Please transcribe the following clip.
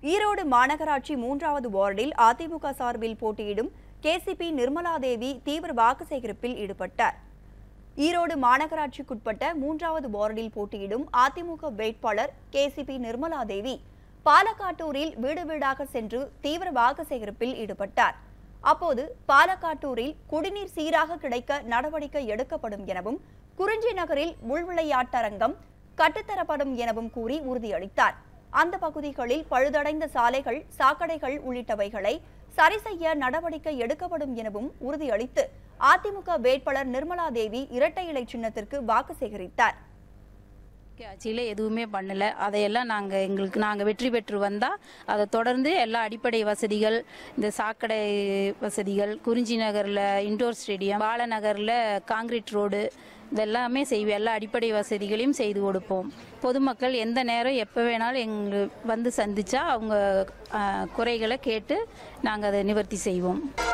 ஈரோடு மாநகராட்சி மூன்றாவது வார்டில் அதிமுக சார்பில் போட்டியிடும் கேசிபி நிர்மலாதேவி தீவிர வாக்கு சேகரிப்பில் ஈடுபட்டார் ஈரோடு மாநகராட்சிக்குட்பட்ட மூன்றாவது வார்டில் போட்டியிடும் அதிமுக வேட்பாளர் கேசிபி நிர்மலாதேவி பாலக்காட்டூரில் வீடு வீடாக சென்று தீவிர வாக்கு சேகரிப்பில் ஈடுபட்டார் அப்போது பாலக்காட்டூரில் குடிநீர் சீராக கிடைக்க நடவடிக்கை எடுக்கப்படும் எனவும் குறிஞ்சி நகரில் உள்விளையாட்டரங்கம் கட்டுத்தரப்படும் எனவும் கூறி உறுதியளித்தார் அந்த பகுதிகளில் பழுதடைந்த சாலைகள் சாக்கடைகள் உள்ளிட்டவைகளை சரி செய்ய நடவடிக்கை எடுக்கப்படும் எனவும் உறுதியளித்து அதிமுக வேட்பாளர் நிர்மலா தேவி இரட்டை இலை சின்னத்திற்கு வாக்கு சேகரித்தார் ஆட்சியில் எதுவுமே பண்ணலை அதையெல்லாம் நாங்கள் எங்களுக்கு நாங்கள் வெற்றி பெற்று வந்தால் அதை தொடர்ந்து எல்லா அடிப்படை வசதிகள் இந்த சாக்கடை வசதிகள் குறிஞ்சி நகரில் இண்டோர் ஸ்டேடியம் பாலநகரில் காங்கிரீட் ரோடு இதெல்லாமே செய்வோம் எல்லா அடிப்படை வசதிகளையும் செய்து கொடுப்போம் பொதுமக்கள் எந்த நேரம் எப்போ வேணாலும் எங்கள் வந்து சந்திச்சா அவங்க ஆ, குறைகளை கேட்டு நாங்கள் அதை நிவர்த்தி செய்வோம்